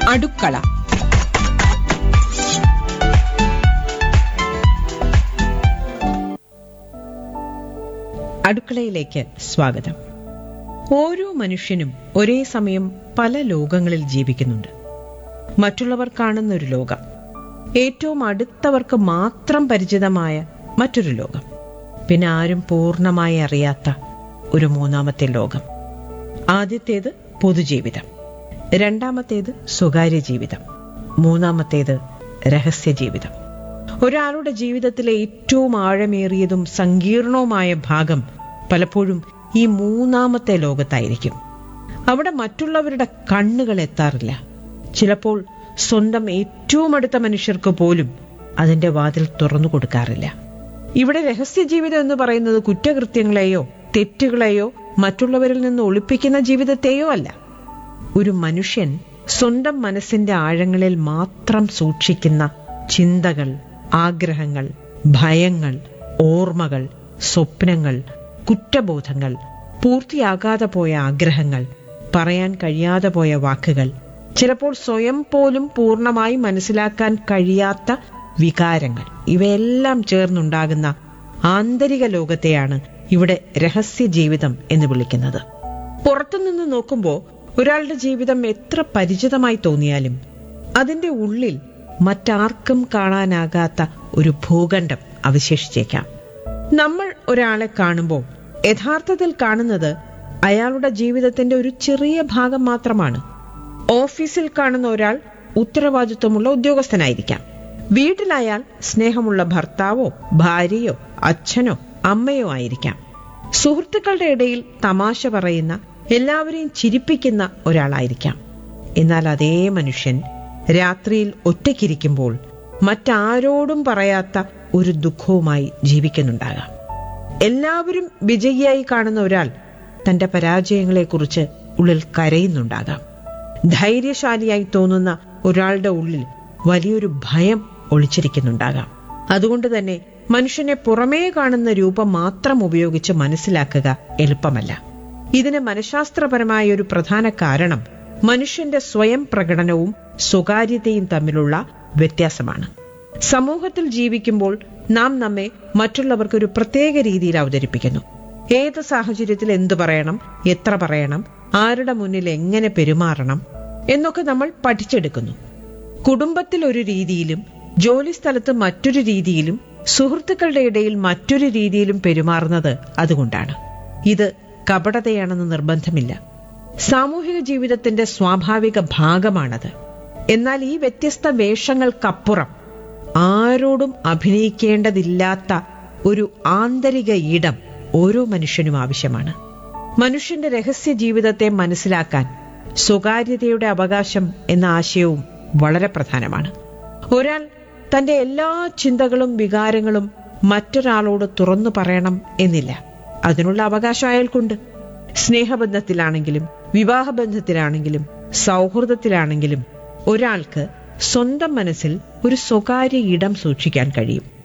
അടുക്കള അടുക്കളയിലേക്ക് സ്വാഗതം ഓരോ മനുഷ്യനും ഒരേ സമയം പല ലോകങ്ങളിൽ ജീവിക്കുന്നുണ്ട് മറ്റുള്ളവർ കാണുന്ന ഒരു ലോകം ഏറ്റവും അടുത്തവർക്ക് മാത്രം പരിചിതമായ മറ്റൊരു ലോകം പിന്നെ ആരും പൂർണ്ണമായി അറിയാത്ത ഒരു മൂന്നാമത്തെ ലോകം ആദ്യത്തേത് പൊതുജീവിതം രണ്ടാമത്തേത് സ്വകാര്യ ജീവിതം മൂന്നാമത്തേത് രഹസ്യ ജീവിതം ഒരാളുടെ ജീവിതത്തിലെ ഏറ്റവും ആഴമേറിയതും സങ്കീർണവുമായ ഭാഗം പലപ്പോഴും ഈ മൂന്നാമത്തെ ലോകത്തായിരിക്കും അവിടെ മറ്റുള്ളവരുടെ കണ്ണുകൾ എത്താറില്ല ചിലപ്പോൾ സ്വന്തം ഏറ്റവും അടുത്ത മനുഷ്യർക്ക് പോലും അതിന്റെ വാതിൽ തുറന്നു കൊടുക്കാറില്ല ഇവിടെ രഹസ്യ ജീവിതം എന്ന് പറയുന്നത് കുറ്റകൃത്യങ്ങളെയോ തെറ്റുകളെയോ മറ്റുള്ളവരിൽ നിന്ന് ഒളിപ്പിക്കുന്ന ജീവിതത്തെയോ അല്ല ഒരു മനുഷ്യൻ സ്വന്തം മനസ്സിന്റെ ആഴങ്ങളിൽ മാത്രം സൂക്ഷിക്കുന്ന ചിന്തകൾ ആഗ്രഹങ്ങൾ ഭയങ്ങൾ ഓർമ്മകൾ സ്വപ്നങ്ങൾ കുറ്റബോധങ്ങൾ പൂർത്തിയാകാതെ പോയ ആഗ്രഹങ്ങൾ പറയാൻ കഴിയാതെ പോയ വാക്കുകൾ ചിലപ്പോൾ സ്വയം പോലും പൂർണ്ണമായി മനസ്സിലാക്കാൻ കഴിയാത്ത വികാരങ്ങൾ ഇവയെല്ലാം ചേർന്നുണ്ടാകുന്ന ആന്തരിക ലോകത്തെയാണ് ഇവിടെ രഹസ്യ ജീവിതം എന്ന് വിളിക്കുന്നത് പുറത്തുനിന്ന് നോക്കുമ്പോൾ ഒരാളുടെ ജീവിതം എത്ര പരിചിതമായി തോന്നിയാലും അതിന്റെ ഉള്ളിൽ മറ്റാർക്കും കാണാനാകാത്ത ഒരു ഭൂഖണ്ഡം അവശേഷിച്ചേക്കാം നമ്മൾ ഒരാളെ കാണുമ്പോൾ യഥാർത്ഥത്തിൽ കാണുന്നത് അയാളുടെ ജീവിതത്തിന്റെ ഒരു ചെറിയ ഭാഗം മാത്രമാണ് ഓഫീസിൽ കാണുന്ന ഒരാൾ ഉത്തരവാദിത്വമുള്ള ഉദ്യോഗസ്ഥനായിരിക്കാം വീട്ടിലയാൾ സ്നേഹമുള്ള ഭർത്താവോ ഭാര്യയോ അച്ഛനോ അമ്മയോ ആയിരിക്കാം സുഹൃത്തുക്കളുടെ ഇടയിൽ തമാശ പറയുന്ന എല്ലാവരെയും ചിരിപ്പിക്കുന്ന ഒരാളായിരിക്കാം എന്നാൽ അതേ മനുഷ്യൻ രാത്രിയിൽ ഒറ്റയ്ക്കിരിക്കുമ്പോൾ മറ്റാരോടും പറയാത്ത ഒരു ദുഃഖവുമായി ജീവിക്കുന്നുണ്ടാകാം എല്ലാവരും വിജയിയായി കാണുന്ന ഒരാൾ തന്റെ പരാജയങ്ങളെക്കുറിച്ച് ഉള്ളിൽ കരയുന്നുണ്ടാകാം ധൈര്യശാലിയായി തോന്നുന്ന ഒരാളുടെ ഉള്ളിൽ വലിയൊരു ഭയം ഒളിച്ചിരിക്കുന്നുണ്ടാകാം അതുകൊണ്ട് തന്നെ മനുഷ്യനെ പുറമേ കാണുന്ന രൂപം മാത്രം ഉപയോഗിച്ച് മനസ്സിലാക്കുക എളുപ്പമല്ല ഇതിന് മനഃശാസ്ത്രപരമായ ഒരു പ്രധാന കാരണം മനുഷ്യന്റെ സ്വയം പ്രകടനവും സ്വകാര്യതയും തമ്മിലുള്ള വ്യത്യാസമാണ് സമൂഹത്തിൽ ജീവിക്കുമ്പോൾ നാം നമ്മെ മറ്റുള്ളവർക്ക് ഒരു പ്രത്യേക രീതിയിൽ അവതരിപ്പിക്കുന്നു ഏത് സാഹചര്യത്തിൽ എന്തു പറയണം എത്ര പറയണം ആരുടെ മുന്നിൽ എങ്ങനെ പെരുമാറണം എന്നൊക്കെ നമ്മൾ പഠിച്ചെടുക്കുന്നു കുടുംബത്തിൽ ഒരു രീതിയിലും ജോലിസ്ഥലത്ത് മറ്റൊരു രീതിയിലും സുഹൃത്തുക്കളുടെ ഇടയിൽ മറ്റൊരു രീതിയിലും പെരുമാറുന്നത് അതുകൊണ്ടാണ് ഇത് കപടതയാണെന്ന് നിർബന്ധമില്ല സാമൂഹിക ജീവിതത്തിന്റെ സ്വാഭാവിക ഭാഗമാണത് എന്നാൽ ഈ വ്യത്യസ്ത വേഷങ്ങൾക്കപ്പുറം ആരോടും അഭിനയിക്കേണ്ടതില്ലാത്ത ഒരു ആന്തരിക ഇടം ഓരോ മനുഷ്യനും ആവശ്യമാണ് മനുഷ്യന്റെ രഹസ്യ ജീവിതത്തെ മനസ്സിലാക്കാൻ സ്വകാര്യതയുടെ അവകാശം എന്ന ആശയവും വളരെ പ്രധാനമാണ് ഒരാൾ തന്റെ എല്ലാ ചിന്തകളും വികാരങ്ങളും മറ്റൊരാളോട് തുറന്നു പറയണം എന്നില്ല അതിനുള്ള അവകാശം അയാൾക്കുണ്ട് സ്നേഹബന്ധത്തിലാണെങ്കിലും വിവാഹബന്ധത്തിലാണെങ്കിലും സൗഹൃദത്തിലാണെങ്കിലും ഒരാൾക്ക് സ്വന്തം മനസ്സിൽ ഒരു സ്വകാര്യ ഇടം സൂക്ഷിക്കാൻ കഴിയും